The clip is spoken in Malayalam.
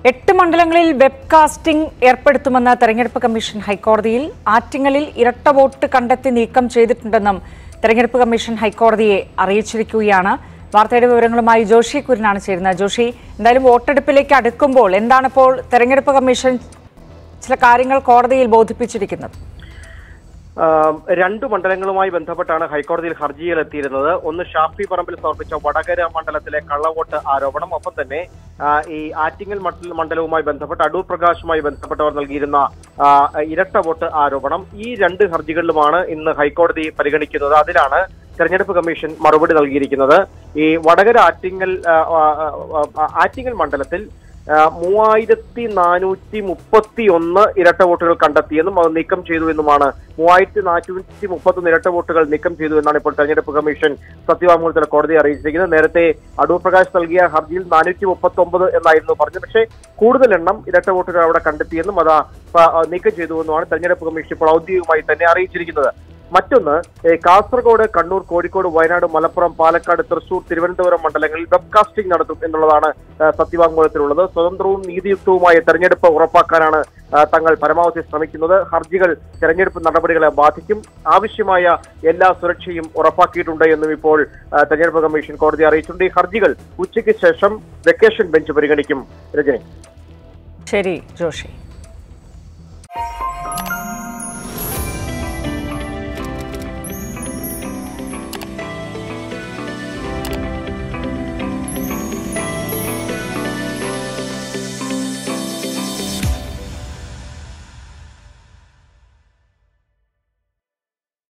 എട്ട് മണ്ഡലങ്ങളിൽ വെബ്കാസ്റ്റിംഗ് ഏർപ്പെടുത്തുമെന്ന് തെരഞ്ഞെടുപ്പ് കമ്മീഷൻ ഹൈക്കോടതിയിൽ ആറ്റിങ്ങലിൽ ഇരട്ട വോട്ട് കണ്ടെത്തി നീക്കം ചെയ്തിട്ടുണ്ടെന്നും തെരഞ്ഞെടുപ്പ് കമ്മീഷൻ ഹൈക്കോടതിയെ അറിയിച്ചിരിക്കുകയാണ് വാർത്തയുടെ വിവരങ്ങളുമായി ജോഷി കുര്യനാണ് ചേരുന്നത് ജോഷി എന്തായാലും വോട്ടെടുപ്പിലേക്ക് അടുക്കുമ്പോൾ എന്താണിപ്പോൾ തെരഞ്ഞെടുപ്പ് കമ്മീഷൻ ചില കാര്യങ്ങൾ കോടതിയിൽ ബോധിപ്പിച്ചിരിക്കുന്നത് ആം, രണ്ട് മണ്ഡലങ്ങളുമായി ബന്ധപ്പെട്ടാണ് ഹൈക്കോടതിയിൽ ഹർജിയിൽ എത്തിയിരുന്നത് ഒന്ന് ഷാഫി പറമ്പിൽ സമർപ്പിച്ച വടകര മണ്ഡലത്തിലെ കള്ളവോട്ട് ആരോപണം ഒപ്പം തന്നെ ആ, ഈ ആറ്റിങ്ങൽ മണ്ഡല- മണ്ഡലവുമായി ബന്ധപ്പെട്ട് അടൂർ പ്രകാശുമായി ബന്ധപ്പെട്ടവർ നൽകിയിരുന്ന ആ, ഇരട്ട വോട്ട് ആരോപണം ഈ രണ്ട് ഹർജികളിലുമാണ് ഇന്ന് ഹൈക്കോടതി പരിഗണിക്കുന്നത് അതിലാണ് തെരഞ്ഞെടുപ്പ് കമ്മീഷൻ മറുപടി നൽകിയിരിക്കുന്നത് ഈ വടകര ആറ്റിങ്ങൽ ആ, ആ, ആ, ആ, ആറ്റിങ്ങൽ മണ്ഡലത്തിൽ ആ, മൂവായിരത്തി നാനൂറ്റി മുപ്പത്തി ഒന്ന് ഇരട്ട വോട്ടുകൾ കണ്ടെത്തിയെന്നും അത് നീക്കം ചെയ്തു എന്നുമാണ് മൂവായിരത്തി നാനൂറ്റി മുപ്പത്തൊന്ന് ഇരട്ട വോട്ടുകൾ നീക്കം ചെയ്തു എന്നാണ് ഇപ്പോൾ തെരഞ്ഞെടുപ്പ് കമ്മീഷൻ സത്യവാങ്മൂലത്തിൽ കോടതിയെ അറിയിച്ചിരിക്കുന്നത് നേരത്തെ അടൂർ പ്രകാശ് നൽകിയ ഹർജിയിൽ നാനൂറ്റി മുപ്പത്തി ഒമ്പത് എന്നായിരുന്നു പറഞ്ഞത് പക്ഷേ കൂടുതൽ എണ്ണം ഇരട്ട വോട്ടുകൾ അവിടെ കണ്ടെത്തിയെന്നും അത് ആ, നീക്കം ചെയ്തു എന്നുമാണ് തെരഞ്ഞെടുപ്പ് കമ്മീഷൻ ഇപ്പോൾ ഔദ്യോഗികമായി തന്നെ അറിയിച്ചിരിക്കുന്നത് മറ്റൊന്ന് ഏ, കാസർഗോഡ് കണ്ണൂർ കോഴിക്കോട് വയനാട് മലപ്പുറം പാലക്കാട് തൃശൂർ തിരുവനന്തപുരം മണ്ഡലങ്ങളിൽ വെബ്കാസ്റ്റിംഗ് നടത്തും എന്നുള്ളതാണ് ആ, സത്യവാങ്മൂലത്തിലുള്ളത് സ്വതന്ത്രവും നീതിയുക്തവുമായ തെരഞ്ഞെടുപ്പ് ഉറപ്പാക്കാനാണ് ആ, തങ്ങൾ പരമാവധി ശ്രമിക്കുന്നത് ഹർജികൾ തെരഞ്ഞെടുപ്പ് നടപടികളെ ബാധിക്കും ആവശ്യമായ എല്ലാ സുരക്ഷയും ഉറപ്പാക്കിയിട്ടുണ്ട് എന്നും ഇപ്പോൾ ആ, തെരഞ്ഞെടുപ്പ് കമ്മീഷൻ കോടതി അറിയിച്ചിട്ടുണ്ട് ഈ ഹർജികൾ ഉച്ചയ്ക്ക് ശേഷം വെക്കേഷൻ ബെഞ്ച് പരിഗണിക്കും രജനി ശരി ജോഷി